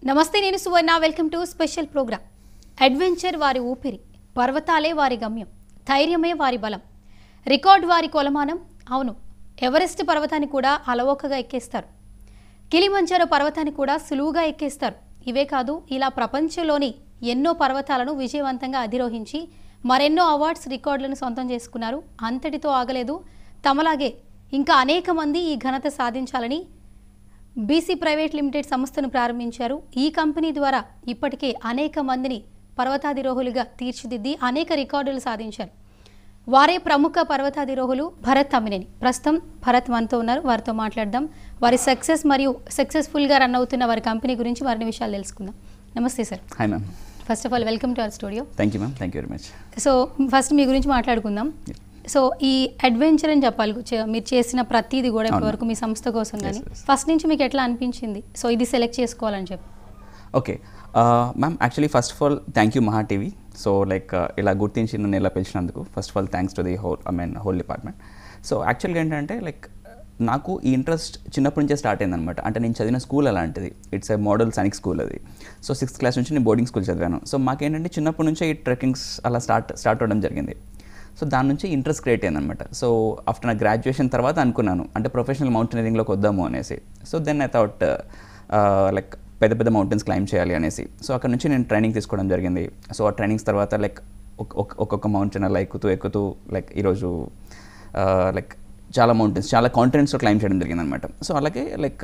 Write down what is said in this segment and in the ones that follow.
నమస్తే నేను సువర్ణ welcome to special program adventure వారి ఊపిరి పర్వతాలే వారి గమ్యం ధైర్యమే వారి బలం రికార్డ్ వారి కొలమానం అవును ఎవరెస్ట్ పర్వతాన్ని కూడా అలవోకగా ఎక్కేస్తారు కిలిమంజారో పర్వతాన్ని కూడా సులువుగా ఎక్కేస్తారు ఇవే కాదు ఇలా ప్రపంచంలోని ఎన్నో పర్వతాలను విజయవంతంగా అధిరోహించి మరెన్నో అవార్డ్స్ రికార్డులను సొంతం చేసుకున్నారు అంతటితో ఆగలేదు తమలాగే ఇంకా అనేక మంది ఈ ఘనత సాధించాలని బీసీ ప్రైవేట్ లిమిటెడ్ సంస్థను ప్రారంభించారు ఈ కంపెనీ ద్వారా ఇప్పటికే అనేక మందిని పర్వతాధిరోహులుగా తీర్చిదిద్ది అనేక రికార్డులు సాధించారు వారే ప్రముఖ పర్వతాధిరోహులు భరత్ అమినేని ప్రస్తుతం భరత్ మనతో ఉన్నారు వారితో మాట్లాడదాం వారి సక్సెస్ మరియు సక్సెస్ఫుల్గా రన్ అవుతున్న వారి కంపెనీ గురించి మరిన్ని విషయాలు తెలుసుకుందాం నమస్తే sir hi ma'am first of all welcome to our studio thank you ma'am thank you very much so first మీ గురించి మాట్లాడుకుందాం సో ఈ అడ్వెంచర్ అని చెప్పాలి చే- మీరు చేసిన ప్రతిదీ కూడా ఇప్పటివరకు మీ సంస్థ కోసం కానీ Yes, yes. ఫస్ట్ నుంచి మీకు ఎట్లా అనిపించింది సో ఇది సెలెక్ట్ చేసుకోవాలని చెప్పి okay ma'am actually first of all thank you Maha TV so like ఇలా గుర్తించి నన్ను ఇలా పిలిచినందుకు first of all thanks to the whole I mean whole department so యాక్చువల్గా ఏంటంటే లైక్ నాకు ఈ ఇంట్రెస్ట్ చిన్నప్పటి నుంచే స్టార్ట్ అయిందనమాట అంటే నేను చదివిన స్కూల్ అలాంటిది it's a model Sainik school అది సో సిక్స్త్ క్లాస్ నుంచి నేను బోర్డింగ్ స్కూల్ చదివాను సో మాకేంటంటే చిన్నప్పటి నుంచే ఈ ట్రెక్కింగ్స్ అలా స్టార్ట్ స్టార్ట్ అవ్వడం జరిగింది సో దాని నుంచి ఇంట్రెస్ట్ క్రియేట్ అయిందనమాట సో ఆఫ్టర్ నా గ్రాడ్యుయేషన్ తర్వాత అనుకున్నాను అంటే ప్రొఫెషనల్ మౌంటైనరింగ్లోకి వద్దాము అనేసి so then I thought like పెద్ద పెద్ద మౌంటైన్స్ క్లైమ్ చేయాలి అనేసి సో అక్కడ నుంచి నేను ట్రైనింగ్ తీసుకోవడం జరిగింది సో ఆ ట్రైనింగ్స్ తర్వాత లైక్ ఒక్కొక్క మౌంటైన్ అలా ఎక్కుతూ ఎక్కుతూ లైక్ ఈరోజు లైక్ చాలా మౌంటైన్స్ చాలా కాంటినెంట్స్లో క్లైమ్ చేయడం జరిగింది అనమాట సో అలాగే లైక్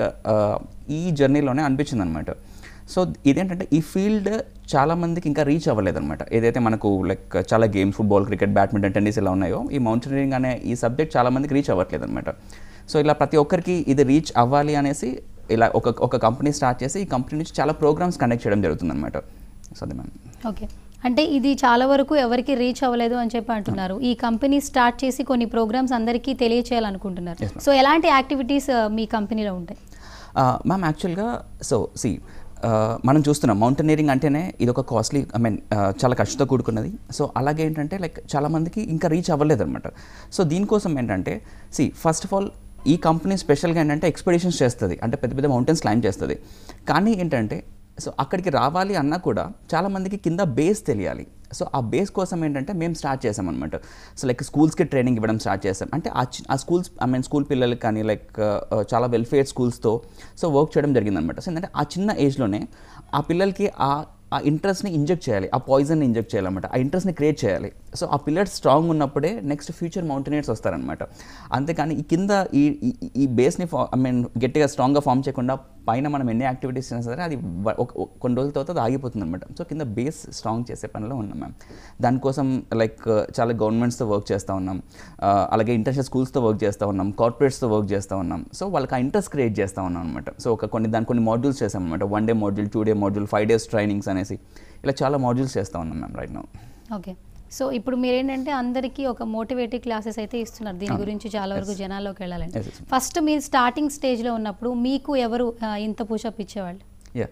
ఈ జర్నీలోనే అనిపించింది అనమాట సో ఇదేంటంటే ఈ ఫీల్డ్ చాలా మందికి ఇంకా రీచ్ అవ్వలేదన్నమాట ఏదైతే మనకు లైక్ చాలా games football cricket badminton tennis ఇలా ఉన్నాయో ఈ మౌంటైనరింగ్ అనే ఈ సబ్జెక్ట్ చాలా మందికి రీచ్ అవ్వట్లేదు అనమాట సో ఇలా ప్రతి ఒక్కరికి ఇది రీచ్ అవ్వాలి అనేసి ఇలా ఒక ఒక కంపెనీ స్టార్ట్ చేసి ఈ కంపెనీ నుంచి చాలా ప్రోగ్రామ్స్ కండక్ట్ చేయడం జరుగుతుంది అనమాట సో అది మ్యామ్ ఓకే అంటే ఇది చాలా వరకు ఎవరికి రీచ్ అవ్వలేదు అని చెప్పి అంటున్నారు ఈ కంపెనీ స్టార్ట్ చేసి కొన్ని ప్రోగ్రామ్స్ అందరికీ తెలియచేయాలనుకుంటున్నారు Yes, ma'am. సో ఎలాంటి యాక్టివిటీస్ మీ కంపెనీలో ఉంటాయి మ్యామ్ యాక్చువల్గా సో సి మనం చూస్తున్నాం మౌంటైనీరింగ్ అంటేనే ఇది ఒక కాస్ట్లీ ఐ మీన్ చాలా ఖర్చుతో కూడుకున్నది సో అలాగే ఏంటంటే లైక్ చాలామందికి ఇంకా రీచ్ అవ్వలేదు అనమాట సో దీనికోసం ఏంటంటే సి ఫస్ట్ ఆఫ్ ఆల్ ఈ కంపెనీ స్పెషల్గా ఏంటంటే ఎక్స్పెడిషన్స్ చేస్తుంది అంటే పెద్ద పెద్ద మౌంటైన్స్ క్లైమ్ చేస్తుంది కానీ ఏంటంటే సో అక్కడికి రావాలి అన్నా కూడా చాలామందికి కింద బేస్ తెలియాలి సో ఆ బేస్ కోసం ఏంటంటే మేము స్టార్ట్ చేసామన్నమాట సో లైక్ స్కూల్స్కి ట్రైనింగ్ ఇవ్వడం స్టార్ట్ చేసాం అంటే ఆ చి- ఆ స్కూల్స్ ఐ మీన్ స్కూల్ పిల్లలకి కానీ లైక్ చాలా వెల్ఫేర్ స్కూల్స్తో సో వర్క్ చేయడం జరిగిందనమాట సో ఏంటంటే ఆ చిన్న ఏజ్లోనే ఆ పిల్లలకి ఆ ఆ ఇంట్రెస్ట్ని ఇంజెక్ట్ చేయాలి ఆ పాయిజన్ని ఇంజెక్ట్ చేయాలన్నమాట ఆ ఇంట్రెస్ట్ని క్రియేట్ చేయాలి సో ఆ పిల్లర్స్ స్ట్రాంగ్ ఉన్నప్పుడే నెక్స్ట్ ఫ్యూచర్ మౌంటైనర్స్ వస్తారనమాట అంతేకాని ఈ కింద ఈ ఈ- ఈ బేస్ని ఫా ఐ మీన్ గట్టిగా స్ట్రాంగ్గా ఫామ్ చేయకుండా పైన మనం ఎన్ని యాక్టివిటీస్ చేసినా సరే అది వ- ఒక- ఒక- కొన్ని రోజుల తర్వాత అది ఆగిపోతుంది అనమాట సో కింద బేస్ స్ట్రాంగ్ చేసే పనిలో ఉన్నాం మ్యామ్ దానికోసం లైక్ చాలా గవర్నమెంట్స్తో వర్క్ చేస్తూ ఉన్నాం ఆ, అలాగే ఇంటర్నేషనల్ స్కూల్స్తో వర్క్ చేస్తూ ఉన్నాం కార్పొరేట్స్తో వర్క్ చేస్తూ ఉన్నాం సో వాళ్ళకి ఆ ఇంట్రెస్ట్ క్రియేట్ చేస్తూ ఉన్నాం అనమాట సో ఒక కొన్ని దాని కొన్ని మాడ్యూల్స్ చేసాం అనమాట one day module two day module five days trainings అనేసి ఇలా చాలా మాడ్యూల్స్ చేస్తూ ఉన్నాం ma'am right now okay so ఇప్పుడు మీరేంటంటే అందరికీ ఒక మోటివేటివ్ క్లాసెస్ అయితే ఇస్తున్నారు దీని అవును. గురించి చాలా వరకు Yes. జనాల్లోకి వెళ్ళాలని Yes, yes. ఫస్ట్ మీరు స్టార్టింగ్ స్టేజ్లో ఉన్నప్పుడు మీకు ఎవరు ఆ, ఇంత పుషప్ ఇచ్చేవాళ్ళు యా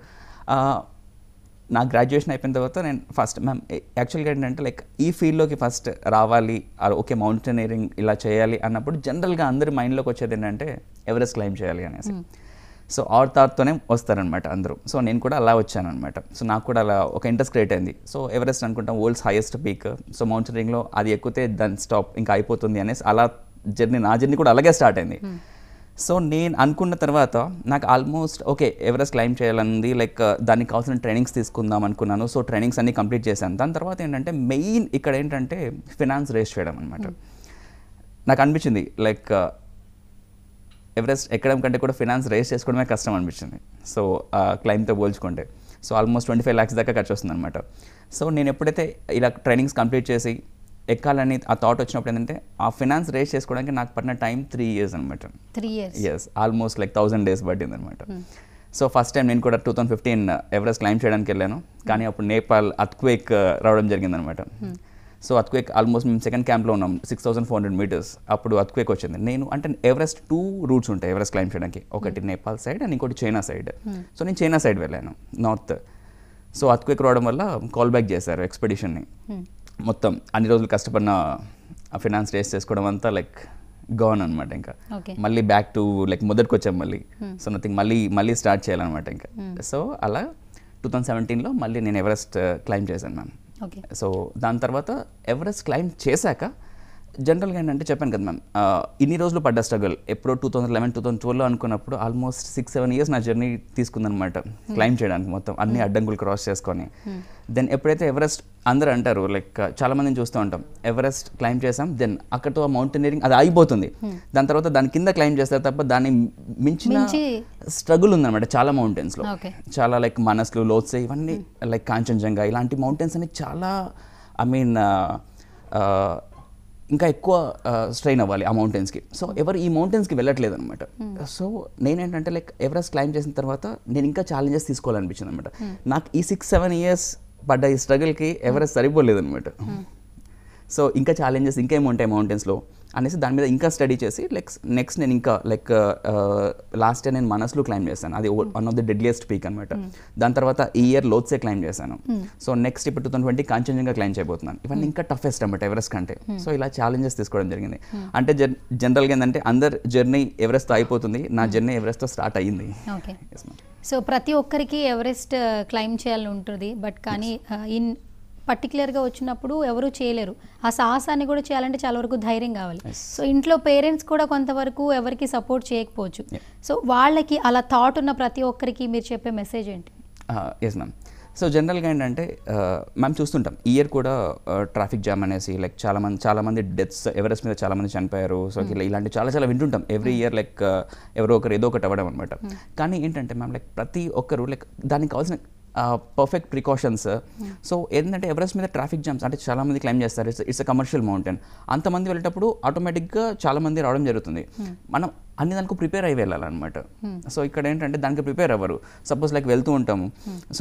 నా గ్రాడ్యుయేషన్ అయిపోయిన తర్వాత నేను ఫస్ట్ మ్యామ్ యాక్చువల్గా ఏంటంటే లైక్ ఈ ఫీల్డ్లోకి ఫస్ట్ రావాలి ఓకే మౌంటైనరింగ్ ఇలా చేయాలి అన్నప్పుడు జనరల్గా అందరి మైండ్లోకి వచ్చేది ఏంటంటే ఎవరెస్ట్ క్లైమ్ చేయాలి అనేసి సో ఆర్ థాట్తోనే వస్తారనమాట అందరూ సో నేను కూడా అలా వచ్చాను అనమాట సో నాకు కూడా అలా ఒక ఇంట్రెస్ట్ క్రియేట్ అయింది సో ఎవరెస్ట్ అనుకుంటాం వరల్డ్స్ హైయెస్ట్ పీక్ సో మౌంటైనరింగ్లో అది ఎక్కితే దాని స్టాప్ ఇంకా అయిపోతుంది అనేసి అలా జర్నీ నా జర్నీ కూడా అలాగే స్టార్ట్ అయింది సో నేను అనుకున్న తర్వాత నాకు ఆల్మోస్ట్ ఓకే ఎవరెస్ట్ క్లైమ్ చేయాలనుంది లైక్ దానికి కావాల్సిన ట్రైనింగ్స్ తీసుకుందాం అనుకున్నాను సో ట్రైనింగ్స్ అన్ని కంప్లీట్ చేశాను దాని తర్వాత ఏంటంటే మెయిన్ ఇక్కడ ఏంటంటే ఫినాన్స్ రేస్ చేయడం అనమాట నాకు అనిపించింది లైక్ ఎవరెస్ట్ ఎక్కడం కంటే కూడా ఫినాన్స్ రేస్ చేసుకోవడమే కష్టం అనిపించింది సో క్లైమ్తో పోల్చుకుంటే so almost twenty five lakhs దాకా ఖర్చు వస్తుంది అనమాట సో నేను ఎప్పుడైతే ఇలా ట్రైనింగ్స్ కంప్లీట్ చేసి ఎక్కాలని ఆ థాట్ వచ్చినప్పుడు ఏంటంటే ఆ ఫినాన్స్ రేస్ చేసుకోవడానికి నాకు పడిన టైం త్రీ ఇయర్స్ అనమాట three years yes almost like thousand days పట్టింది అనమాట సో ఫస్ట్ టైం నేను కూడా two thousand fifteen Everest climb చేయడానికి వెళ్ళాను కానీ అప్పుడు నేపాల్ అత్క్వేక్ రావడం జరిగిందనమాట సో అత్క్వేక్ ఆల్మోస్ట్ మేము సెకండ్ క్యాంప్లో ఉన్నాం six thousand four hundred metres అప్పుడు అత్క్వేక్ వచ్చింది నేను అంటే ఎవరెస్ట్ టూ రూట్స్ ఉంటాయి ఎవరెస్ట్ క్లైమ్ చేయడానికి ఒకటి నేపాల్ సైడ్ అండ్ ఇంకోటి చైనా సైడ్ సో నేను చైనా సైడ్ వెళ్ళాను నార్త్ సో అత్క్వేక్ రావడం వల్ల కాల్ బ్యాక్ చేశారు ఎక్స్పెడిషన్ని మొత్తం అన్ని రోజులు కష్టపడిన ఫినాన్స్ రేస్ చేసుకోవడం అంతా లైక్ గోన్ అనమాట ఇంకా ఓకే మళ్ళీ బ్యాక్ టు లైక్ మొదటికి వచ్చాం మళ్ళీ సో నథింగ్ మళ్ళీ మళ్ళీ స్టార్ట్ చేయాలన్నమాట ఇంకా సో అలా టూ థౌజండ్ సెవెంటీన్లో మళ్ళీ నేను ఎవరెస్ట్ క్లైమ్ చేశాను మ్యామ్ ఓకే సో దాని తర్వాత ఎవరెస్ట్ క్లైమ్ చేశాక జనరల్గా ఏంటంటే చెప్పాను కదా మ్యామ్ ఇన్ని రోజులు పడ్డ స్ట్రగుల్ ఎప్పుడో two thousand eleven two thousand ట్వెల్వ్లో అనుకున్నప్పుడు ఆల్మోస్ట్ సిక్స్ సెవెన్ ఇయర్స్ నా జర్నీ తీసుకుందనమాట క్లైమ్ చేయడానికి మొత్తం అన్ని అడ్డంకులు క్రాస్ చేసుకొని దెన్ ఎప్పుడైతే ఎవరెస్ట్ అందరూ అంటారు లైక్ చాలా మందిని చూస్తూ ఉంటాం ఎవరెస్ట్ క్లైమ్ చేసాం దెన్ అక్కడతో ఆ మౌంటైనరింగ్ అది అయిపోతుంది దాని తర్వాత దాని కింద క్లైమ్ చేస్తారు తప్ప దాన్ని మించిన మించి స్ట్రగుల్ ఉందన్నమాట చాలా మౌంటైన్స్లో ఓకే చాలా లైక్ మనస్లు లోత్సే ఇవన్నీ లైక్ కాంచనజంగా ఇలాంటి మౌంటైన్స్ అన్ని చాలా ఐ మీన్ ఇంకా ఎక్కువ స్ట్రెయిన్ అవ్వాలి ఆ మౌంటైన్స్కి సో ఎవరు ఈ మౌంటైన్స్కి వెళ్ళట్లేదు అనమాట సో నేనేంటంటే లైక్ ఎవరెస్ట్ క్లైమ్ చేసిన తర్వాత నేను ఇంకా ఛాలెంజెస్ తీసుకోవాలనిపించింది అనమాట నాకు ఈ సిక్స్ సెవెన్ ఇయర్స్ పడ్డ ఈ స్ట్రగుల్కి ఎవరెస్ట్ సరిపోలేదు అనమాట సో ఇంకా ఛాలెంజెస్ ఇంకేం ఉంటాయి మౌంటైన్స్లో అనేసి దాని మీద ఇంకా స్టడీ చేసి లైక్ నెక్స్ట్ నేను ఇంకా లైక్ లాస్ట్ ఇయర్ నేను మనస్లో క్లైమ్ చేశాను అది one of the deadliest peak అనమాట దాని తర్వాత ఈ ఇయర్ లోత్సే క్లైమ్ చేశాను సో నెక్స్ట్ ఇప్పుడు two thousand twenty Kangchenjunga climb చేయబోతున్నాను ఇవన్నీ ఇంకా టఫెస్ట్ అనమాట ఎవరెస్ట్ కంటే సో ఇలా ఛాలెంజెస్ తీసుకోవడం జరిగింది అంటే జన్ జనరల్గా ఏంటంటే అందరు జర్నీ ఎవరెస్ట్ అయిపోతుంది నా జర్నీ ఎవరెస్ట్తో స్టార్ట్ అయ్యింది ఓకే Yes, ma'am. సో ప్రతి ఒక్కరికి ఎవరెస్ట్ క్లైమ్ చేయాలని ఉంటుంది బట్ కానీ ఇన్ పర్టికులర్గా వచ్చినప్పుడు ఎవరు చేయలేరు ఆ సాహసాన్ని కూడా చేయాలంటే చాలా వరకు ధైర్యం కావాలి Yes. సో ఇంట్లో పేరెంట్స్ కూడా కొంతవరకు ఎవరికి సపోర్ట్ చేయకపోవచ్చు Yeah. సో వాళ్ళకి అలా థాట్ ఉన్న ప్రతి ఒక్కరికి మీరు చెప్పే మెసేజ్ ఏంటి ఎస్ మ్యామ్ సో జనరల్గా ఏంటంటే మ్యామ్ చూస్తుంటాం ఈ ఇయర్ కూడా ట్రాఫిక్ జామ్ అనేసి లైక్ చాలా మంది చాలా మంది డెత్స్ ఎవరెస్ట్ మీద చాలా మంది చనిపోయారు సో ఇలా ఇలాంటి చాలా చాలా వింటుంటాం ఎవ్రీ ఇయర్ లైక్ ఎవరో ఒకరు ఏదో ఒకటి అవ్వడం అనమాట కానీ ఏంటంటే మ్యామ్ లైక్ ప్రతి ఒక్కరు లైక్ దానికి కావాల్సిన పర్ఫెక్ట్ ప్రికాషన్స్ సో ఏంటంటే ఎవరెస్ట్ మీద ట్రాఫిక్ జామ్స్ అంటే చాలా మంది క్లైమ్ చేస్తారు it's it's uh commercial mountain అంతమంది వెళ్ళేటప్పుడు ఆటోమేటిక్గా చాలా మంది రావడం జరుగుతుంది మనం అన్ని దానికి ప్రిపేర్ అయి వెళ్ళాలన్నమాట సో ఇక్కడ ఏంటంటే దానికి ప్రిపేర్ అవ్వరు సపోజ్ లైక్ వెళ్తూ ఉంటాము సో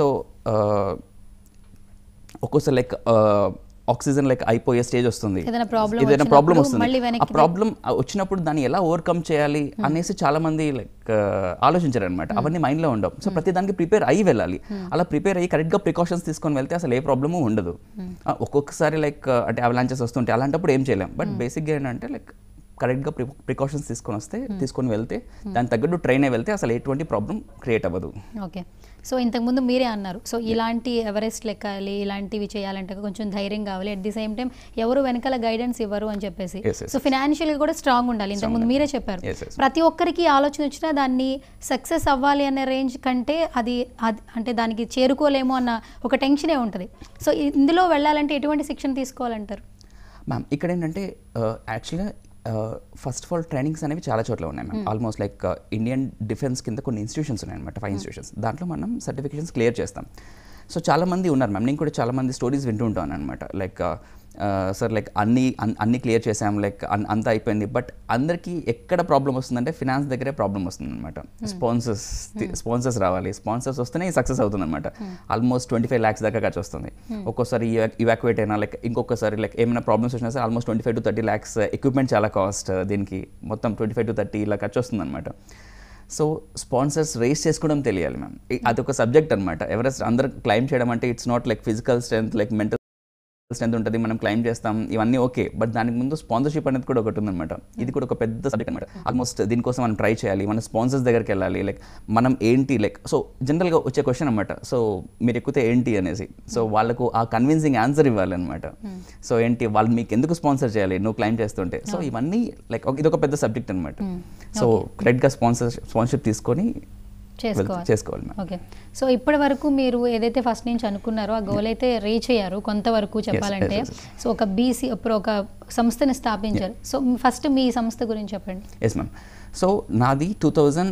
ఒక్కోసారి లైక్ ఆక్సిజన్ లైక్ అయిపోయే స్టేజ్ వస్తుంది ఏదైనా problem ఏదైనా ప్రాబ్లం వచ్చినప్పుడు మళ్ళీ వస్తుంది ఆ వెనక్కి ప్రాబ్లం వచ్చినప్పుడు దాన్ని ఎలా ఓవర్కమ్ చేయాలి అనేసి చాలా మంది లైక్ ఆలోచించారు అనమాట అవన్నీ మైండ్లో ఉండవు సో ప్రతి దానికి ప్రిపేర్ అయ్యి వెళ్ళాలి అలా ప్రిపేర్ అయ్యి కరెక్ట్గా ప్రికాషన్స్ తీసుకొని వెళ్తే అసలు ఏ ప్రాబ్లము ఉండదు ఆ, ఒక్కొక్కసారి లైక్ అంటే అవలాంచెస్ వస్తుంటాయి అలాంటప్పుడు ఏం చేయలేం బట్ బేసిక్గా ఏంటంటే లైక్ కరెక్ట్గా ప్రికాషన్స్ తీసుకొని వస్తే తీసుకొని వెళ్తే దాని తగ్గట్టు ట్రైన్ అయి వెళ్తే అసలు ఎటువంటి ప్రాబ్లం క్రియేట్ అవ్వదు ఓకే సో ఇంతకుముందు మీరే అన్నారు సో ఇలాంటి ఎవరెస్ట్ లెక్కాలి ఇలాంటివి చేయాలంటే కొంచెం ధైర్యం కావాలి అట్ ది సేమ్ టైం ఎవరు వెనకాల గైడెన్స్ ఇవ్వరు అని చెప్పేసి Yes, yes. సో ఫినాన్షియల్గా కూడా స్ట్రాంగ్ ఉండాలి ఇంతకుముందు మీరే చెప్పారు Yes, yes. ప్రతి ఒక్కరికి ఆలోచన వచ్చినా దాన్ని సక్సెస్ అవ్వాలి అనే రేంజ్ కంటే అది అది అంటే దానికి చేరుకోలేమో అన్న ఒక టెన్షనే ఉంటుంది సో ఇందులో వెళ్ళాలంటే ఎటువంటి శిక్షణ తీసుకోవాలంటారు మ్యామ్ ఇక్కడ ఏంటంటే యాక్చువల్గా ఫస్ట్ ఆఫ్ ఆల్ ట్రైనింగ్స్ అనేవి చాలా చోట్ల ఉన్నాయి ma'am almost like Indian defence కింద కొన్ని ఇన్స్టిట్యూషన్స్ ఉన్నాయన్నమాట ఫైవ్ ఇన్స్టిట్యూషన్స్ దాంట్లో మనం సర్టిఫికేషన్స్ క్లియర్ చేస్తాం సో చాలా మంది ఉన్నారు మ్యామ్ నేను కూడా చాలా మంది స్టోరీస్ వింటూ ఉంటాను అనమాట లైక్ సార్ లైక్ అన్ని అన్- అన్ని క్లియర్ చేసాం లైక్ అంతా అయిపోయింది బట్ అందరికీ ఎక్కడ ప్రాబ్లం వస్తుందంటే ఫినాన్స్ దగ్గరే ప్రాబ్లం వస్తుంది అనమాట స్పాన్సర్స్ స్పాన్సర్స్ రావాలి స్పాన్సర్స్ వస్తేనే సక్సెస్ అవుతుంది అనమాట ఆల్మోస్ట్ ట్వంటీ ఫైవ్ ల్యాక్స్ దాకా ఖర్చు వస్తుంది ఒక్కోసారి ఇవాక్యువేట్ అయినా లైక్ ఇంకొకసారి లైక్ ఏమైనా ప్రాబ్లమ్స్ వచ్చినా సరే almost twenty five to thirty lakhs equipment చాలా కాస్ట్ దీనికి మొత్తం ట్వంటీ ఫైవ్ టు థర్టీ ఇలా ఖర్చు వస్తుంది అనమాట సో స్పాన్సర్స్ రేస్ చేసుకోవడం తెలియాలి మ్యామ్ అదొక సబ్జెక్ట్ అనమాట ఎవరెస్ట్ అందరు క్లైమ్ చేయడం అంటే it's not like physical strength like mental strength ఉంటుంది మనం క్లైమ్ చేస్తాం ఇవన్నీ ఓకే బట్ దానికి ముందు స్పాన్సర్షిప్ అనేది కూడా ఒకటి ఉందన్నమాట ఇది కూడా ఒక పెద్ద సబ్జెక్ట్ అనమాట ఆల్మోస్ట్ దీనికోసం మనం ట్రై చేయాలి మన స్పాన్సర్స్ దగ్గరికి వెళ్ళాలి లైక్ మనం ఏంటి లైక్ సో జనరల్గా వచ్చే క్వశ్చన్ అనమాట సో మీరు ఎక్కితే ఏంటి అనేసి సో వాళ్ళకు ఆ కన్విన్సింగ్ ఆన్సర్ ఇవ్వాలి అనమాట సో ఏంటి వాళ్ళు మీకు ఎందుకు స్పాన్సర్ చేయాలి నువ్వు క్లైమ్ చేస్తుంటే సో ఇవన్నీ లైక్ ఇది ఒక పెద్ద సబ్జెక్ట్ అనమాట సో కరెక్ట్గా స్పాన్సర్ స్పాన్సర్షిప్ తీసుకొని వెళ్తే- చేసుకోవాలి చేసుకోవాలి మ్యామ్ ఓకే సో ఇప్పటి వరకు మీరు ఏదైతే ఫస్ట్ నుంచి అనుకున్నారో ఆ గోల్ అయితే రీచ్ అయ్యారు కొంతవరకు చెప్పాలంటే yes, సో ఒక బీసీ ఇప్పుడు ఒక సంస్థని స్థాపించారు సో ఫస్ట్ మీ సంస్థ గురించి చెప్పండి ఎస్ మ్యామ్ సో నాది టూ థౌజండ్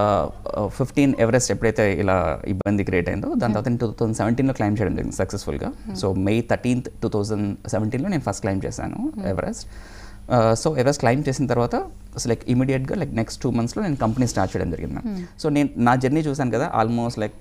ఫిఫ్టీన్ ఎవరెస్ట్ ఎప్పుడైతే ఇలా ఇబ్బంది క్రియేట్ అయిందో దాని తర్వాత టూ థౌసండ్ సెవెంటీన్లో క్లైమ్ చేయడం జరిగింది సక్సెస్ఫుల్గా so May thirteenth two thousand సెవెంటీన్లో నేను ఫస్ట్ క్లైమ్ చేశాను ఎవరెస్ట్ సో ఎవరెస్ట్ క్లైమ్ చేసిన తర్వాత అసలు లైక్ ఇమీడియట్గా లైక్ నెక్స్ట్ టూ మంత్స్లో నేను కంపెనీ స్టార్ట్ చేయడం జరిగింది మ్యామ్ సో నేను నా జర్నీ చూశాను కదా almost like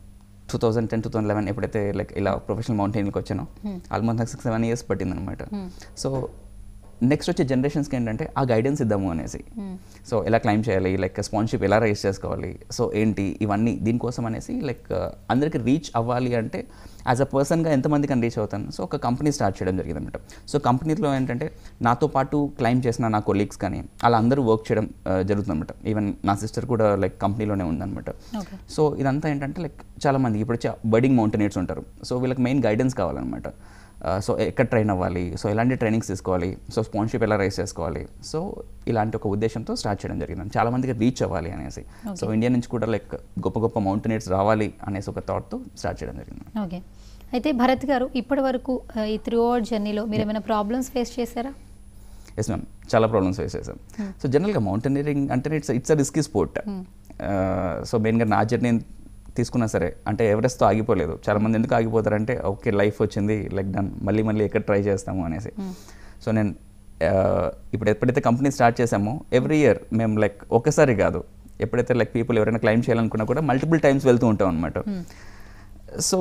two thousand ten two thousand eleven ఎప్పుడైతే లైక్ ఇలా ప్రొఫెషనల్ మౌంటైన్కి వచ్చానో ఆల్మోస్ట్ నాకు సిక్స్ సెవెన్ ఇయర్స్ పట్టింది అనమాట సో నెక్స్ట్ వచ్చే జనరేషన్స్కి ఏంటంటే ఆ గైడెన్స్ ఇద్దాము అనేసి సో ఎలా క్లైమ్ చేయాలి లైక్ స్పాన్షిప్ ఎలా రైజ్ చేసుకోవాలి సో ఏంటి ఇవన్నీ దీనికోసం అనేసి లైక్ అందరికి రీచ్ అవ్వాలి అంటే యాజ్ అ పర్సన్గా ఎంతమందికి అని రీచ్ అవుతాను సో ఒక కంపెనీ స్టార్ట్ చేయడం జరిగింది అనమాట సో కంపెనీలో ఏంటంటే నాతో పాటు క్లైమ్ చేసిన నా కొలీగ్స్ కానీ అలా అందరూ వర్క్ చేయడం జరుగుతుంది అనమాట ఈవెన్ నా సిస్టర్ కూడా లైక్ కంపెనీలోనే ఉందన్నమాట ఓకే సో ఇదంతా ఏంటంటే లైక్ చాలా మంది ఇప్పుడు వచ్చే బర్డింగ్ మౌంటైనర్స్ ఉంటారు సో వీళ్ళకి మెయిన్ గైడెన్స్ కావాలన్నమాట సో ఎక్కడ ట్రైన్ అవ్వాలి సో ఎలాంటి ట్రైనింగ్స్ తీసుకోవాలి సో స్పాన్షిప్ ఎలా రైస్ చేసుకోవాలి సో ఇలాంటి ఒక ఉద్దేశంతో స్టార్ట్ చేయడం జరిగింది చాలా మందికి రీచ్ అవ్వాలి అనేసి సో ఇండియా నుంచి కూడా లైక్ గొప్ప గొప్ప మౌంటైనర్స్ రావాలి అనేసి ఒక థాట్తో స్టార్ట్ చేయడం జరిగింది ఓకే అయితే భరత్ గారు ఇప్పటి వరకు ఆ, ఈ త్రూ అవుట్ జర్నీలో మీరు ఏమైనా ప్రాబ్లమ్స్ ఫేస్ చేశారా ఎస్ మ్యామ్ చాలా ప్రాబ్లమ్స్ ఫేస్ చేసాం సో జనరల్గా మౌంటైనరింగ్ అంటే it's it's a risky sport so మెయిన్గా నా జర్నీ తీసుకున్నా సరే అంటే ఎవరెస్ట్తో ఆగిపోలేదు చాలా మంది ఎందుకు ఆగిపోతారంటే ఓకే లైఫ్ వచ్చింది లైక్ డన్ మళ్ళీ మళ్ళీ ఎక్కడ ట్రై చేస్తాము అనేసి సో నేను ఆ, ఇప్పుడు ఎప్పుడైతే కంపెనీ స్టార్ట్ చేసామో ఎవ్రీ ఇయర్ మేము లైక్ ఒకసారి కాదు ఎప్పుడైతే లైక్ పీపుల్ ఎవరైనా క్లైమ్ చేయాలనుకున్నా కూడా మల్టిపుల్ టైమ్స్ వెళ్తూ ఉంటాం అనమాట సో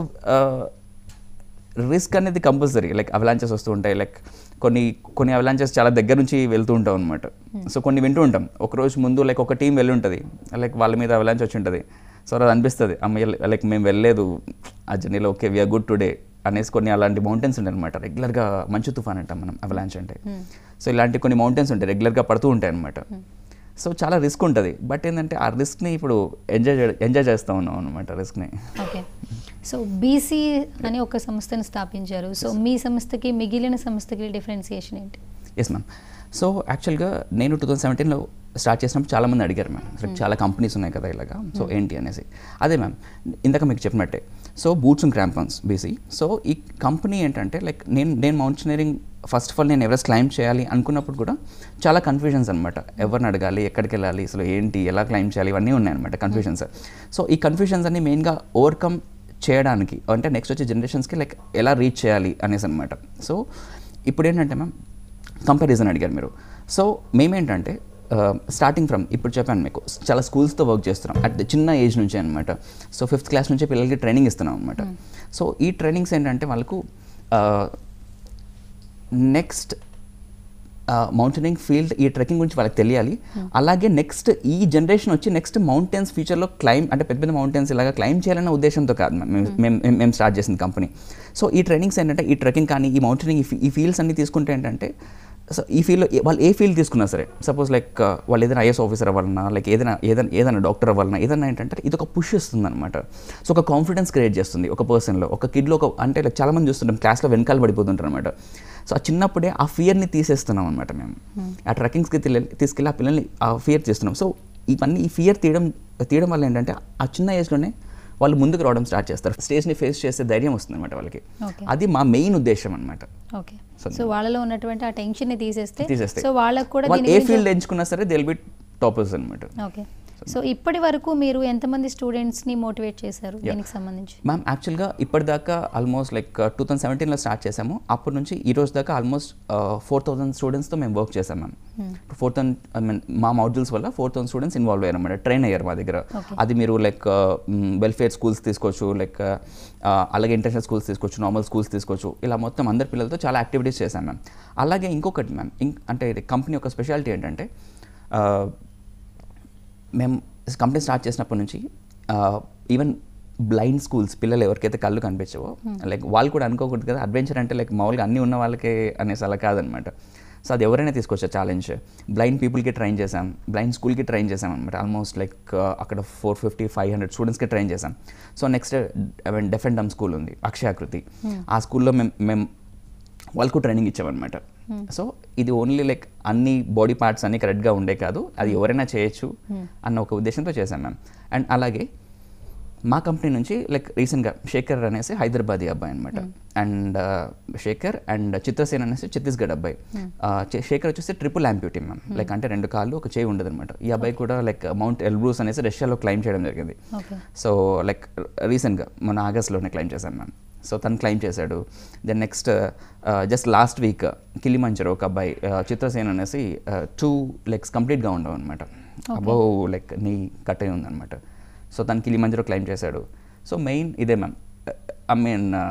రిస్క్ అనేది కంపల్సరీ లైక్ అవలాంచెస్ వస్తూ ఉంటాయి లైక్ కొన్ని కొన్ని అవలాంచెస్ చాలా దగ్గర నుంచి వెళ్తూ ఉంటాం అనమాట సో కొన్ని వింటూ ఉంటాం ఒక రోజు ముందు లైక్ ఒక టీం వెళ్ళి ఉంటుంది లైక్ వాళ్ళ మీద అవలాంచ్ వచ్చి ఉంటుంది సో అది అనిపిస్తుంది అమ్మాయి లైక్ మేము వెళ్ళలేదు ఆ జర్నీలో ఓకే వీఆర్ గుడ్ టుడే అనేసి కొన్ని అలాంటి మౌంటైన్స్ ఉంటాయి అనమాట రెగ్యులర్గా మంచు తుఫాన్ అంటాం మనం అవలాంచ్ అంటే సో ఇలాంటి కొన్ని మౌంటైన్స్ ఉంటాయి రెగ్యులర్గా పడుతూ ఉంటాయి అనమాట సో చాలా రిస్క్ ఉంటుంది బట్ ఏంటంటే ఆ రిస్క్ని ఇప్పుడు ఎంజాయ్ ఎంజాయ్ చేస్తూ ఉన్నాం అనమాట రిస్క్ని ఓకే సో బీసీ అని ఒక సంస్థను స్థాపించారు సో మీ సంస్థకి మిగిలిన సంస్థకి డిఫరెన్సియేషన్ ఏంటి ఎస్ మ్యామ్ సో యాక్చువల్గా నేను టూ థౌసండ్ సెవెంటీన్లో స్టార్ట్ చేసినప్పుడు చాలా మంది అడిగారు మ్యామ్ సో చాలా కంపెనీస్ ఉన్నాయి కదా ఇలాగా సో ఏంటి అనేసి అదే మ్యామ్ ఇందాక మీకు చెప్పినట్టే సో బూట్స్ అండ్ క్రాంపన్స్ బేసి సో ఈ కంపెనీ ఏంటంటే లైక్ నేను నేను మౌంటైనరింగ్ ఫస్ట్ ఆఫ్ ఆల్ నేను ఎవరెస్ట్ క్లైమ్ చేయాలి అనుకున్నప్పుడు కూడా చాలా కన్ఫ్యూజన్స్ అనమాట ఎవరిని అడగాలి ఎక్కడికి వెళ్ళాలి అసలు ఏంటి ఎలా క్లైమ్ చేయాలి ఇవన్నీ ఉన్నాయన్నమాట కన్ఫ్యూజన్స్ సో ఈ కన్ఫ్యూజన్స్ అన్ని మెయిన్గా ఓవర్కమ్ చేయడానికి అంటే నెక్స్ట్ వచ్చే జనరేషన్స్కి లైక్ ఎలా రీచ్ చేయాలి అనేసి అనమాట సో ఇప్పుడు ఏంటంటే మ్యామ్ కంపారిజన్ అడిగారు మీరు సో మేమేంటంటే స్టార్టింగ్ ఫ్రమ్ ఇప్పుడు చెప్పాను మీకు చాలా స్కూల్స్తో వర్క్ చేస్తున్నాం అట్ ద చిన్న ఏజ్ నుంచి అనమాట సో ఫిఫ్త్ క్లాస్ నుంచే పిల్లలకి ట్రైనింగ్ ఇస్తున్నాం అనమాట సో ఈ ట్రైనింగ్స్ ఏంటంటే వాళ్ళకు నెక్స్ట్ మౌంటైనింగ్ ఫీల్డ్ ఈ ట్రెక్కింగ్ గురించి వాళ్ళకి తెలియాలి అలాగే నెక్స్ట్ ఈ జనరేషన్ వచ్చి నెక్స్ట్ మౌంటైన్స్ ఫ్యూచర్లో క్లైమ్ అంటే పెద్ద పెద్ద మౌంటైన్స్ ఇలాగా క్లైమ్ చేయాలన్న ఉద్దేశంతో కాదు మేము మేము మేము స్టార్ట్ చేసింది కంపెనీ సో ఈ ట్రైనింగ్స్ ఏంటంటే ఈ ట్రెక్కింగ్ కానీ ఈ మౌంటైనింగ్ ఈ ఫీల్డ్స్ అన్ని తీసుకుంటే ఏంటంటే సో ఈ ఫీల్డ్లో వాళ్ళు ఏ ఫీల్డ్ తీసుకున్నా సరే సపోజ్ లైక్ వాళ్ళు ఏదైనా ఐఎస్ ఆఫీసర్ అవ్వాలన్నా లైక్ ఏదైనా ఏదైనా ఏదైనా డాక్టర్ అవ్వాలన్నా ఏదైనా ఏంటంటే ఇది ఒక పుష్ ఇస్తుంది అనమాట సో ఒక కాన్ఫిడెన్స్ క్రియేట్ చేస్తుంది ఒక పర్సన్లో ఒక కిడ్లో ఒక అంటే like చాలా మంది చూస్తుంటాం క్లాస్లో వెనకాల పడిపోతుంటారు అనమాట సో ఆ చిన్నప్పుడే ఆ ఫియర్ని తీసేస్తున్నాం అనమాట మేము ఆ ట్రెక్కింగ్స్కి తీసుకెళ్ళి ఆ పిల్లల్ని ఆ ఫియర్ చేస్తున్నాం సో ఇవన్నీ ఈ ఫియర్ తీయడం తీయడం వల్ల ఏంటంటే ఆ చిన్న ఏజ్లోనే వాళ్ళు ముందుకు రావడం స్టార్ట్ చేస్తారు స్టేజ్ని ఫేస్ చేసే ధైర్యం వస్తుంది అనమాట వాళ్ళకి ఓకే అది మా మెయిన్ ఉద్దేశం అనమాట ఓకే So- సో వాళ్ళలో ఉన్నటువంటి ఆ టెన్షన్ ని తీసేస్తే తీసేస్తే సో వాళ్ళకు కూడా వాళ్ళు దీని ఏ గురించి- ఫీల్డ్ ఎంచుకున్నా సరే దిల్ బి టాపర్స్ అనమాట ఓకే సో ఇప్పటి వరకు మీరు ఎంతమంది స్టూడెంట్స్ ని మోటివేట్ చేశారు దీనికి సంబంధించి మ్యామ్ యాక్చువల్గా ఇప్పటిదాకా ఆల్మోస్ట్ లైక్ టూ థౌసండ్ సెవెంటీన్లో స్టార్ట్ చేసాము అప్పటి నుంచి ఈ రోజు దాకా ఆల్మోస్ట్ ఫోర్ థౌసండ్ స్టూడెంట్స్తో మేము వర్క్ చేసాం ma'am four thousand I mean మా మాడ్యూల్స్ వల్ల ఫోర్ థౌసండ్ స్టూడెంట్స్ ఇన్వాల్వ్ అయ్యారు అనమాట ట్రైన్ అయ్యారు మా దగ్గర Okay. అది మీరు లైక్ వెల్ఫేర్ స్కూల్స్ తీసుకోవచ్చు లైక్ అలాగే ఇంటర్నేషనల్ స్కూల్స్ తీసుకోవచ్చు నార్మల్ స్కూల్స్ తీసుకోవచ్చు ఇలా మొత్తం అందరి పిల్లలతో చాలా యాక్టివిటీస్ చేశాం మ్యామ్ అలాగే ఇంకొకటి మ్యామ్ ఇంక్ అంటే కంపెనీ యొక్క స్పెషాలిటీ ఏంటంటే ఆ, మేము కంపెనీ స్టార్ట్ చేసినప్పటి నుంచి ఈవెన్ బ్లైండ్ స్కూల్స్ పిల్లలు ఎవరికైతే కళ్ళు కనిపించవో లైక్ వాళ్ళు కూడా అనుకోకూడదు కదా అడ్వెంచర్ అంటే లైక్ మామూలుగా అన్నీ ఉన్న వాళ్ళకే అనేసి అలా కాదనమాట సో అది ఎవరైనా తీసుకొచ్చా ఛాలెంజ్ బ్లైండ్ పీపుల్కి ట్రైన్ చేసాం బ్లైండ్ స్కూల్కి ట్రైన్ చేసాం అనమాట ఆల్మోస్ట్ లైక్ అక్కడ ఫోర్ ఫిఫ్టీ ఫైవ్ హండ్రెడ్ స్టూడెంట్స్కి ట్రైన్ చేసాం so next deaf and dumb school ఉంది అక్షయాకృతి ఆ స్కూల్లో మేము మేము వాళ్ళకు ట్రైనింగ్ ఇచ్చామన్నమాట సో ఇది ఓన్లీ లైక్ అన్ని బాడీ పార్ట్స్ అన్ని కరెక్ట్గా ఉండే కాదు అది ఎవరైనా చేయొచ్చు అన్న ఒక ఉద్దేశంతో చేశాం మ్యామ్ అండ్ అలాగే మా కంపెనీ నుంచి లైక్ రీసెంట్గా శేఖర్ అనేసి హైదరాబాదీ అబ్బాయి అనమాట అండ్ శేఖర్ అండ్ చిత్రసేన్ అనేసి ఛత్తీస్గఢ్ అబ్బాయి ఆ, చే- శేఖర్ వచ్చేసి ట్రిపుల్ యాంప్యూటీ మ్యామ్ లైక్ అంటే రెండు కాళ్ళు ఒక చేయి ఉండదు అనమాట ఈ అబ్బాయి కూడా లైక్ మౌంట్ ఎల్బ్రూస్ అనేసి రష్యాలో క్లైమ్ చేయడం జరిగింది ఓకే సో లైక్ రీసెంట్గా మన ఆగస్ట్లోనే క్లైమ్ చేశాను మ్యామ్ సో తను క్లైమ్ చేశాడు then next just last week Kilimanjaro ఒక అబ్బాయి uh, చిత్రసేన్ అనేసి టూ లెగ్స్ కంప్లీట్గా ఉండవు అనమాట అబౌవ్ లైక్ నీ కట్ అయి ఉందన్నమాట సో తను కిలిమంజరో క్లైమ్ చేశాడు సో మెయిన్ ఇదే మ్యామ్ ఐ మీన్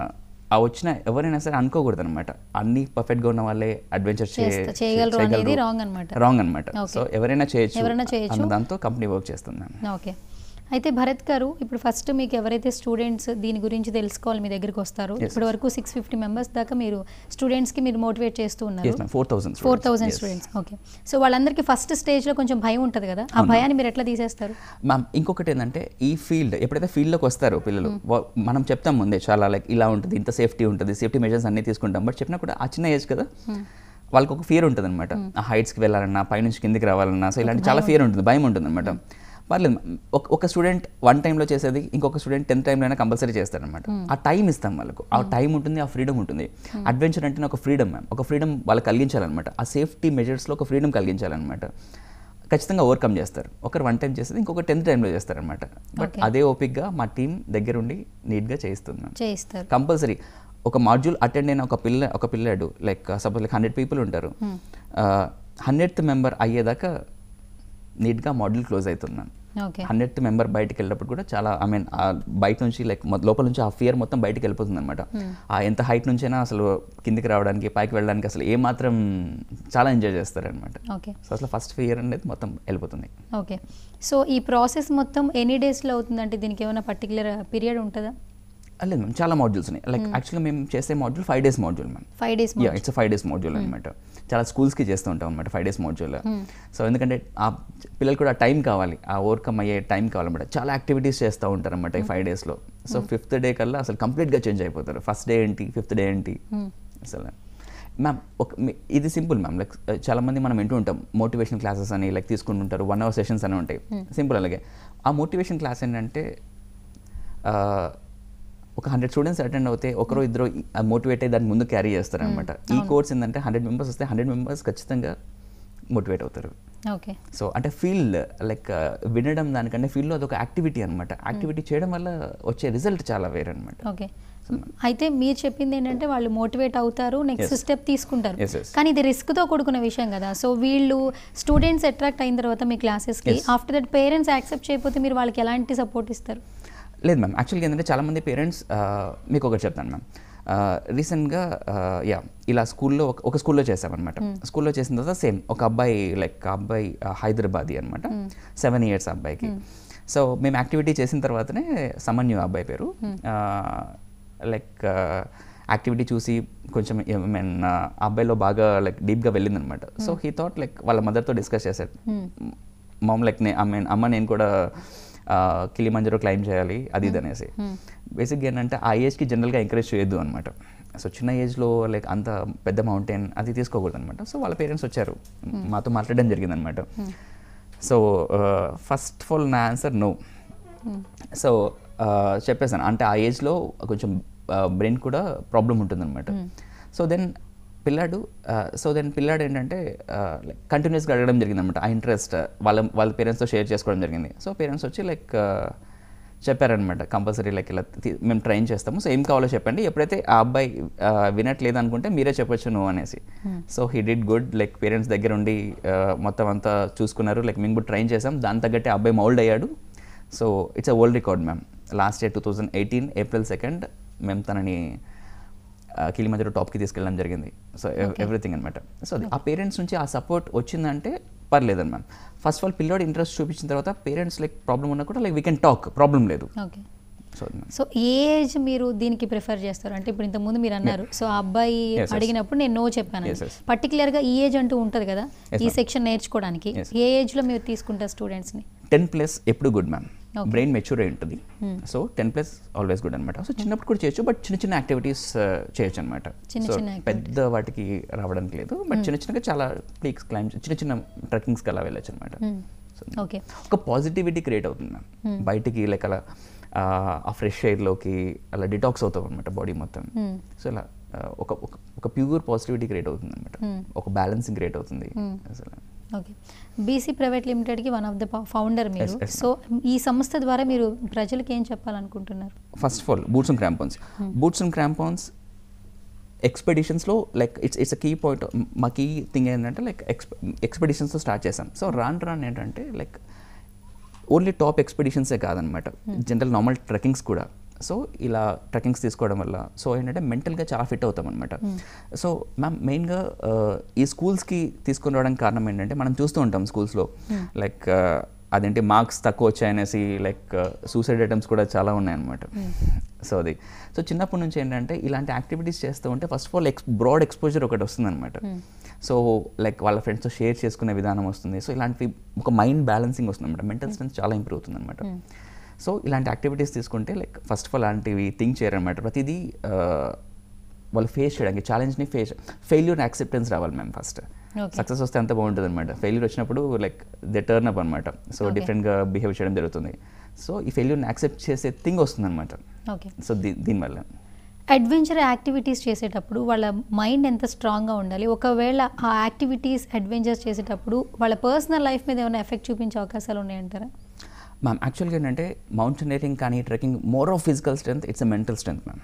ఆ వచ్చిన ఎవరైనా సరే అనుకోకూడదు అనమాట అన్ని పర్ఫెక్ట్గా ఉన్న వాళ్ళే అడ్వెంచర్ చేస్తా- చేయగలరు అనేది wrong అన్నమాట. రాంగ్ అనమాట Okay. సో ఎవరైనా చేయొచ్చు ఎవరైనా చేయొచ్చు. అన్న దాంతో కంపెనీ వర్క్ చేస్తుంది మ్యామ్ ఓకే అయితే భరత్ గారు ఇప్పుడు ఫస్ట్ మీకు ఎవరైతే స్టూడెంట్స్ దీని గురించి తెలుసుకోవాలి మీ దగ్గరికి వస్తారు Yes, ఇప్పటి వరకు సిక్స్ ఫిఫ్టీ మెంబర్స్ దాకా మీరు స్టూడెంట్స్కి మీరు మోటివేట్ చేస్తూ ఉన్నారు yes ma'am four thousand four thousand students okay so వాళ్ళందరికీ ఫస్ట్ స్టేజ్లో కొంచెం భయం ఉంటుంది కదా ఆ భయాన్ని మీరు ఎట్లా తీసేస్తారు మ్యామ్ ఇంకొకటి ఏంటంటే ఈ ఫీల్డ్ ఎప్పుడైతే ఫీల్డ్లోకి వస్తారో పిల్లలు వా- మనం చెప్తాం ముందే చాలా లైక్ ఇలా ఉంటుంది ఇంత సేఫ్టీ ఉంటుంది సేఫ్టీ మెజర్స్ అన్నీ తీసుకుంటాం బట్ చెప్పినా కూడా ఆ చిన్న ఏజ్ కదా వాళ్ళకి ఒక ఫియర్ ఉంటుంది అనమాట ఆ హైట్స్కి వెళ్ళాలన్నా పైనుంచి కిందికి రావాలన్నా సో ఇలాంటి చాలా ఫియర్ ఉంటుంది భయం ఉంటుంది అనమాట పర్లేదు ఒక ఒక స్టూడెంట్ వన్ టైంలో చేసేది ఇంకొక స్టూడెంట్ టెన్త్ టైంలో అయినా కంపల్సరీ చేస్తారనమాట ఆ టైం ఇస్తాం వాళ్ళకు ఆ టైం ఉంటుంది ఆ ఫ్రీడమ్ ఉంటుంది అడ్వెంచర్ అంటేనే ఒక ఫ్రీడమ్ మ్యామ్ ఒక ఫ్రీడమ్ వాళ్ళకి కలిగించాలన్నమాట ఆ సేఫ్టీ మెజర్స్లో ఒక ఫ్రీడమ్ కలిగించాలన్నమాట ఖచ్చితంగా ఓవర్కమ్ చేస్తారు ఒకరు వన్ టైం చేసేది ఇంకొక టెన్త్ టైంలో చేస్తారనమాట బట్ Okay. అదే ఓపిక్గా మా టీం దగ్గరుండి నీట్గా చేయిస్తున్నాం చేయిస్తారు కంపల్సరీ ఒక మాడ్యూల్ అటెండ్ అయిన ఒక పిల్ల ఒక పిల్లాడు like suppose like hundred people ఉంటారు హండ్రెడ్త్ మెంబర్ అయ్యేదాకా నీట్గా మాడ్యూల్ క్లోజ్ అవుతున్నాను ఓకే హండ్రెడ్త్ మెంబర్ బయటికి వెళ్ళినప్పుడు కూడా చాలా ఐ మీన్ బయట నుంచి లైక్ లోపల నుంచి ఆ ఫియర్ మొత్తం బయటికి వెళ్ళిపోతుంది అనమాట ఆ ఎంత హైట్ నుంచైనా అసలు కిందికి రావడానికి పైకి వెళ్ళడానికి అసలు ఏ మాత్రం చాలా ఎంజాయ్ చేస్తారనమాట ఓకే సో అసలు ఫస్ట్ ఫియర్ అనేది మొత్తం వెళ్ళిపోతుంది ఓకే సో ఈ ప్రాసెస్ మొత్తం ఎనీ డేస్లో అవుతుందంటే దీనికి ఏమైనా పర్టికులర్ పీరియడ్ ఉంటుందా లేదు మ్యామ్ చాలా మాడ్యూల్స్ ఉన్నాయి లైక్ యాక్చువల్గా మేము చేసే module five days module ma'am five days yeah it's five days module అనమాట చాలా స్కూల్స్కి చేస్తూ ఉంటాం అనమాట ఫైవ్ డేస్ మాడ్యూల్ సో ఎందుకంటే ఆ పిల్లలు కూడా టైం కావాలి ఆ ఓవర్కమ్ అయ్యే టైం కావాలన్నమాట చాలా యాక్టివిటీస్ చేస్తూ ఉంటారు అనమాట ఈ ఫైవ్ డేస్లో సో ఫిఫ్త్ డే కల్లా అసలు కంప్లీట్గా చేంజ్ అయిపోతారు ఫస్ట్ డే ఏంటి ఫిఫ్త్ డే ఏంటి అసలు మ్యామ్ ఒక మీ- ఇది సింపుల్ మ్యామ్ లైక్ చాలా మంది మనం వింటూ ఉంటాం మోటివేషన్ క్లాసెస్ అని లైక్ తీసుకుంటుంటారు వన్ అవర్ సెషన్స్ అని ఉంటాయి సింపుల్ అలాగే ఆ మోటివేషన్ క్లాస్ ఏంటంటే ఆ, ఒక హండ్రెడ్ స్టూడెంట్స్ అటెండ్ అవుతే ఒకరు ఇద్దరు మోటివేట్ అయ్యి దాన్ని ముందు క్యారీ చేస్తారు అనమాట ఈ కోర్స్ ఏంటంటే హండ్రెడ్ మెంబర్స్ వస్తే హండ్రెడ్ మెంబర్స్ ఖచ్చితంగా మోటివేట్ అవుతారు ఓకే సో అంటే ఫీల్డ్ లైక్ వినడం దానికంటే ఫీల్డ్లో అదొక యాక్టివిటీ అనమాట యాక్టివిటీ చేయడం వల్ల వచ్చే రిజల్ట్ చాలా వేరే అనమాట ఓకే అయితే మీరు చెప్పింది ఏంటంటే వాళ్ళు మోటివేట్ అవుతారు నెక్స్ట్ Yes. స్టెప్ తీసుకుంటారు Yes, yes. కానీ ఇది రిస్క్తో కూడుకున్న విషయం కదా సో వీళ్ళు స్టూడెంట్స్ అట్రాక్ట్ అయిన తర్వాత మీ క్లాసెస్కి Yes. After that parents accept చేయకపోతే మీరు వాళ్ళకి ఎలాంటి సపోర్ట్ ఇస్తారు లేదు మ్యామ్ యాక్చువల్గా ఏంటంటే చాలామంది పేరెంట్స్ మీకు ఒకటి చెప్తాను మ్యామ్ రీసెంట్గా యా ఇలా స్కూల్లో ఒక ఒక స్కూల్లో చేసామన్నమాట స్కూల్లో చేసిన తర్వాత సేమ్ ఒక అబ్బాయి లైక్ ఆ అబ్బాయి హైదరాబాదీ అనమాట సెవెన్ ఇయర్స్ అబ్బాయికి సో మేము యాక్టివిటీ చేసిన తర్వాతనే సమన్యు ఆ అబ్బాయి పేరు లైక్ యాక్టివిటీ చూసి కొంచెం ఐ మీన్ ఆ అబ్బాయిలో బాగా లైక్ డీప్గా వెళ్ళిందనమాట సో హీ థాట్ లైక్ వాళ్ళ మదర్తో డిస్కస్ చేశాడు మామ్ లైక్ నే ఐ మీన్ అమ్మ నేను కూడా కిలిమంజరో క్లైమ్ చేయాలి అది ఇది అనేసి బేసిక్గా ఏంటంటే ఆ ఏజ్కి జనరల్గా ఎంకరేజ్ చేయొద్దు అనమాట సో చిన్న ఏజ్లో లైక్ అంత పెద్ద మౌంటైన్ అది తీసుకోకూడదు అనమాట సో వాళ్ళ పేరెంట్స్ వచ్చారు మాతో మాట్లాడడం జరిగిందనమాట సో ఫస్ట్ ఆఫ్ ఆల్ నా ఆన్సర్ నో సో చెప్పేసాను అంటే ఆ ఏజ్లో కొంచెం బ్రెయిన్ కూడా ప్రాబ్లం ఉంటుందన్నమాట సో దెన్ పిల్లాడు సో దెన్ పిల్లాడు ఏంటంటే లైక్ కంటిన్యూస్గా అడగడం జరిగింది అనమాట ఆ ఇంట్రెస్ట్ వాళ్ళ వాళ్ళ పేరెంట్స్తో షేర్ చేసుకోవడం జరిగింది సో పేరెంట్స్ వచ్చి లైక్ చెప్పారనమాట కంపల్సరీ లైక్ ఇలా తీ- మేము ట్రైన్ చేస్తాము సో ఏం కావాలో చెప్పండి ఎప్పుడైతే ఆ అబ్బాయి ఆ, వినట్లేదు అనుకుంటే మీరే చెప్పొచ్చు నువ్వు అనేసి so he did good like parents దగ్గర ఉండి ఆ, మొత్తం అంతా చూసుకున్నారు లైక్ మేము కూడా ట్రైన్ చేసాం దాని తగ్గట్టే ఆ అబ్బాయి మౌల్డ్ అయ్యాడు so it's a world record ma'am last year two thousand eighteen April second మేము తనని కిలిమంజరో టాప్కి తీసుకెళ్ళడం జరిగింది సో ఎవ్రీథింగ్ అనమాట సో అది ఆ పేరెంట్స్ నుంచి ఆ సపోర్ట్ వచ్చిందంటే పర్లేదని మ్యామ్ ఫస్ట్ ఆఫ్ ఆల్ పిల్లోడు ఇంట్రెస్ట్ చూపించిన తర్వాత పేరెంట్స్ లైక్ ప్రాబ్లం ఉన్నా కూడా like we can talk problem లేదు ఓకే సో అది మ్యామ్ సో ఏ ఏజ్ మీరు దీనికి ప్రిఫర్ చేస్తారు అంటే ఇప్పుడు ఇంతకుముందు మీరు అన్నారు సో ఆ అబ్బాయి Yes, yes. అడిగినప్పుడు నేను నో చెప్పాను Yes, yes. పర్టికులర్గా ఈ ఏజ్ అంటూ ఉంటుంది కదా Yes, ఈ ma'am. సెక్షన్ నేర్చుకోవడానికి Yes. ఏ ఏజ్లో మీరు తీసుకుంటారు స్టూడెంట్స్ని టెన్ ప్లస్ ఎప్పుడు good ma'am Okay. Brain mature అయి ఉంటుంది so ten plus always good అనమాట సో చిన్నప్పుడు కూడా చేయొచ్చు బట్ చిన్న చిన్న యాక్టివిటీస్ చేయొచ్చు అనమాట చిన్న సో చిన్న పెద్ద వాటికి రావడానికి లేదు బట్ చిన్న చిన్నగా చాలా పీక్స్ క్లైమ్స్ చిన్న చిన్న ట్రెక్కింగ్స్కి అలా వెళ్ళొచ్చు అనమాట సో ఓకే ఒక పాజిటివిటీ క్రియేట్ అవుతుంది మ్యామ్ బయటికి లైక్ అలా ఆ, ఆ ఫ్రెష్ ఎయిర్లోకి అలా డిటాక్స్ అవుతాం అనమాట బాడీ మొత్తం సో ఇలా ఆ, ఒక ఒక- ఒక ప్యూర్ పాజిటివిటీ క్రియేట్ అవుతుంది అనమాట ఒక బ్యాలెన్సింగ్ క్రియేట్ అవుతుంది అసలు ఓకే బీసీ ప్రైవేట్ లిమిటెడ్కి వన్ ఆఫ్ ద ఫౌండర్ మీరు Yes, yes, సో ఈ సంస్థ ద్వారా మీరు ప్రజలకు ఏం చెప్పాలనుకుంటున్నారు first of all boots and crampons boots and crampons ఎక్స్పెడిషన్స్లో like it's it's a key point మా కీ థింగ్ ఏంటంటే లైక్ ఎక్స్పె ఎక్స్పెడిషన్స్తో స్టార్ట్ చేసాం సో రాన్ రాన్ ఏంటంటే లైక్ ఓన్లీ టాప్ ఎక్స్పెడిషన్సే కాదనమాట జనరల్ నార్మల్ ట్రెక్కింగ్స్ కూడా సో ఇలా ట్రెక్కింగ్స్ తీసుకోవడం వల్ల సో ఏంటంటే మెంటల్గా చాలా ఫిట్ అవుతాం అనమాట సో మ్యామ్ మెయిన్గా ఈ స్కూల్స్కి తీసుకొని రావడానికి కారణం ఏంటంటే మనం చూస్తూ ఉంటాం స్కూల్స్లో లైక్ అదేంటి మార్క్స్ తక్కువ వచ్చాయనేసి లైక్ సూసైడ్ అటెంప్ట్స్ కూడా చాలా ఉన్నాయన్నమాట సో అది సో చిన్నప్పటి నుంచి ఏంటంటే ఇలాంటి యాక్టివిటీస్ చేస్తూ ఉంటే ఫస్ట్ ఆఫ్ ఆల్ ఎక్స్ బ్రాడ్ ఎక్స్పోజర్ ఒకటి వస్తుందన్నమాట సో లైక్ వాళ్ళ ఫ్రెండ్స్తో షేర్ చేసుకునే విధానం వస్తుంది సో ఇలాంటివి ఒక మైండ్ బ్యాలెన్సింగ్ వస్తుంది అనమాట మెంటల్ స్ట్రెంత్ చాలా ఇంప్రూవ్ అవుతుంది అనమాట సో ఇలాంటి యాక్టివిటీస్ తీసుకుంటే లైక్ ఫస్ట్ ఆఫ్ ఆల్ అలాంటివి థింక్ చేయరనమాట ప్రతిదీ ఆ, వాళ్ళు ఫేస్ చేయడానికి ఛాలెంజ్ని ఫేస్ ఫెయిల్యూర్ యాక్సెప్టెన్స్ రావాలి మ్యామ్ ఫస్ట్ Okay. సక్సెస్ వస్తే అంత బాగుంటుంది అనమాట ఫెయిల్యూర్ వచ్చినప్పుడు లైక్ దే టర్న్ అప్ అనమాట సో Okay. డిఫరెంట్గా బిహేవ్ చేయడం జరుగుతుంది సో ఈ ఫెయిల్యూర్ని యాక్సెప్ట్ చేసే థింగ్ వస్తుంది అనమాట ఓకే సో దీ దీనివల్ల అడ్వెంచర్ యాక్టివిటీస్ చేసేటప్పుడు వాళ్ళ మైండ్ ఎంత స్ట్రాంగ్గా ఉండాలి ఒకవేళ ఆ యాక్టివిటీస్ అడ్వెంచర్స్ చేసేటప్పుడు వాళ్ళ పర్సనల్ లైఫ్ మీద ఏమైనా ఎఫెక్ట్ చూపించే అవకాశాలు ఉన్నాయంటారా మ్యామ్ యాక్చువల్గా ఏంటంటే మౌంటైనరింగ్ కానీ trekking more of physical strength it's a mental strength ma'am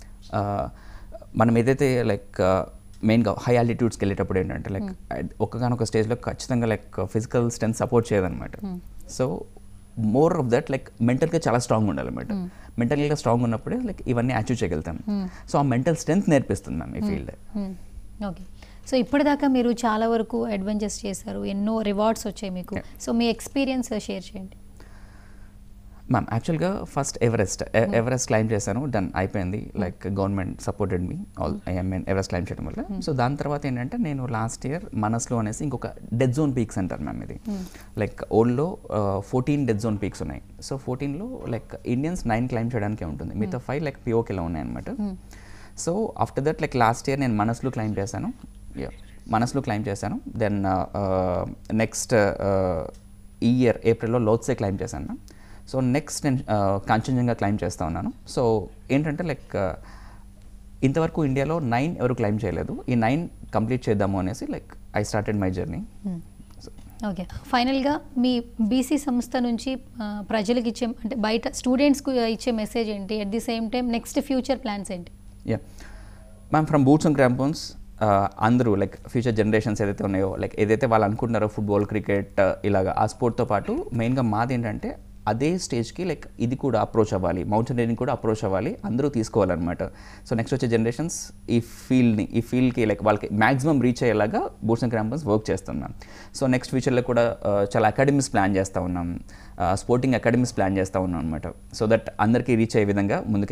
మనం ఏదైతే లైక్ మెయిన్గా హై ఆల్టిట్యూడ్స్కి వెళ్ళేటప్పుడు ఏంటంటే లైక్ ఒక్కగానొక స్టేజ్లో ఖచ్చితంగా లైక్ ఫిజికల్ స్ట్రెంత్ సపోర్ట్ చేయదన్నమాట so more of that like మెంటల్గా చాలా స్ట్రాంగ్ ఉండాలన్నమాట మెంటల్గా స్ట్రాంగ్ ఉన్నప్పుడే లైక్ ఇవన్నీ అచీవ్ చేయగలుగుతాం సో ఆ మెంటల్ స్ట్రెంత్ నేర్పిస్తుంది మ్యామ్ ఈ ఫీల్డ్ ఓకే సో ఇప్పటిదాకా మీరు చాలా వరకు అడ్వెంచర్స్ చేశారు ఎన్నో రివార్డ్స్ వచ్చాయి మీకు Yeah. సో మీ ఎక్స్పీరియన్స్ షేర్ చేయండి మ్యామ్ యాక్చువల్గా ఫస్ట్ ఎవరెస్ట్ ఎవరెస్ట్ క్లైమ్ చేశాను డన్ అయిపోయింది లైక్ గవర్నమెంట్ సపోర్టెడ్ మీ all I mean Everest climb చేయడం వల్ల సో దాని తర్వాత ఏంటంటే నేను లాస్ట్ ఇయర్ మనస్లో అనేసి ఇంకొక డెడ్ జోన్ పీక్స్ అంటారు మ్యామ్ ఇది లైక్ ఓల్డ్లో ఫోర్టీన్ డెడ్ జోన్ పీక్స్ ఉన్నాయి సో ఫోర్టీన్లో లైక్ ఇండియన్స్ నైన్ క్లైమ్ చేయడానికే ఉంటుంది మిగతా ఫైవ్ లైక్ పిఓకేలో ఉన్నాయి అనమాట so after that like last year నేను మనస్లో క్లైమ్ చేశాను Yeah, మనస్లో క్లైమ్ చేశాను దెన్ నెక్స్ట్ ఈ ఇయర్ ఏప్రిల్లో లోత్సే క్లైమ్ చేశాను సో నెక్స్ట్ నేను కాంచన్జంగా క్లైమ్ చేస్తూ ఉన్నాను సో ఏంటంటే లైక్ ఇంతవరకు ఇండియాలో నైన్ ఎవరు క్లైమ్ చేయలేదు ఈ నైన్ కంప్లీట్ చేద్దాము అనేసి like I started my journey okay ఫైనల్గా మీ బీసీ సంస్థ నుంచి ఆ, ప్రజలకు ఇచ్చే అంటే బయట స్టూడెంట్స్కు ఇచ్చే మెసేజ్ ఏంటి at the same time next future plans ఏంటి yeah ma'am from boots and crampons అందరూ లైక్ ఫ్యూచర్ జనరేషన్స్ ఏదైతే ఉన్నాయో లైక్ ఏదైతే వాళ్ళు అనుకుంటున్నారో ఫుట్బాల్ క్రికెట్ ఇలాగా ఆ స్పోర్ట్తో పాటు మెయిన్గా మాది ఏంటంటే అదే స్టేజ్కి లైక్ ఇది కూడా అప్రోచ్ అవ్వాలి మౌంటైనరింగ్ కూడా అప్రోచ్ అవ్వాలి అందరూ తీసుకోవాలన్నమాట సో నెక్స్ట్ వచ్చే జనరేషన్స్ ఈ ఫీల్డ్ని ఈ ఫీల్డ్కి లైక్ వాళ్ళకి మ్యాక్సిమం రీచ్ అయ్యేలాగా బూట్స్ అండ్ క్రాంపన్స్ వర్క్ చేస్తున్నాం సో నెక్స్ట్ ఫ్యూచర్లో కూడా ఆ, చాలా అకాడమీస్ ప్లాన్ చేస్తూ ఉన్నాం స్పోర్టింగ్ అకాడమీస్ ప్లాన్ చేస్తూ ఉన్నాం అనమాట సో దట్ అందరికీ రీచ్ అయ్యే విధంగా ముందుకు